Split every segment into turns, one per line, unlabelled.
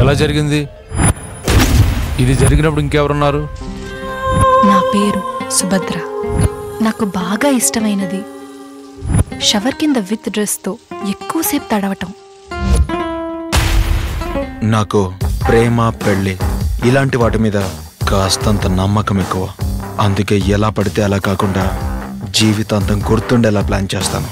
ఎలా జరిగింది ఇది జరిగినప్పుడు ఇంకెవరున్నారు
నా పేరు సుభద్ర నాకు బాగా ఇష్టమైనది షవర్ కింద విత్ డ్రెస్తో ఎక్కువసేపు తడవటం
నాకు ప్రేమ పెళ్ళి ఇలాంటి వాటి మీద కాస్తంత నమ్మకం ఎక్కువ అందుకే ఎలా పడితే అలా కాకుండా జీవితాంతం గుర్తుండేలా ప్లాన్ చేస్తాను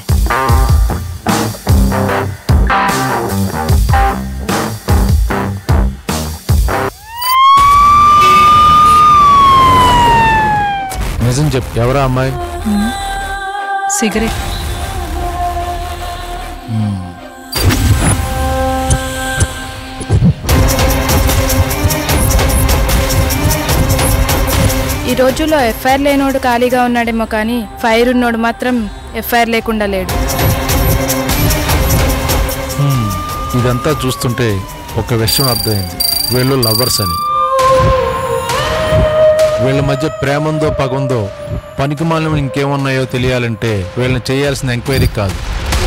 నిజం చెప్పు ఎవరా అమ్మాయి
సిగరెట్
ఈ రోజుల్లో ఎఫ్ఐఆర్ లేనోడు ఖాళీగా ఉన్నాడేమో కానీ ఫైర్ ఉన్నోడు మాత్రం ఎఫ్ఐఆర్ లేకుండా లేడు
ఇదంతా చూస్తుంటే ఒక విషయం అర్థమైంది వీళ్ళు లవర్స్ అని వీళ్ళ మధ్య ప్రేమందో పగుందో పనికి మాలం ఇంకేమున్నాయో తెలియాలంటే వీళ్ళని చేయాల్సిన ఎంక్వైరీ కాదు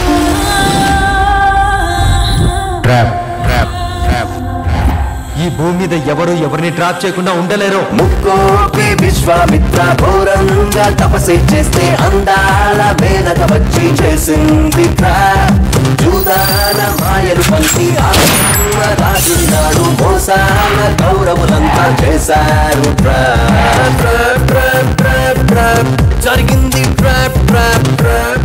ట్రాప్ ట్రాప్ ట్రాప్
ఈ భూమి మీద ఎవరు ఎవరిని ట్రాప్ చేయకుండా ఉండలేరు
ముక్కోటి విశ్వామిత్ర ఘోరంగా తపస్సు చేస్తే అందాల మేనక వచ్చి చేసింది జూదాన మాయలు పంచి ఆనంద రాజున్నాడు మోసాల కౌరవులంతా చేశారు trap, trap, trap, trap, trap. జరిగింది ట్రాప్ ట్రాప్ ట్రాప్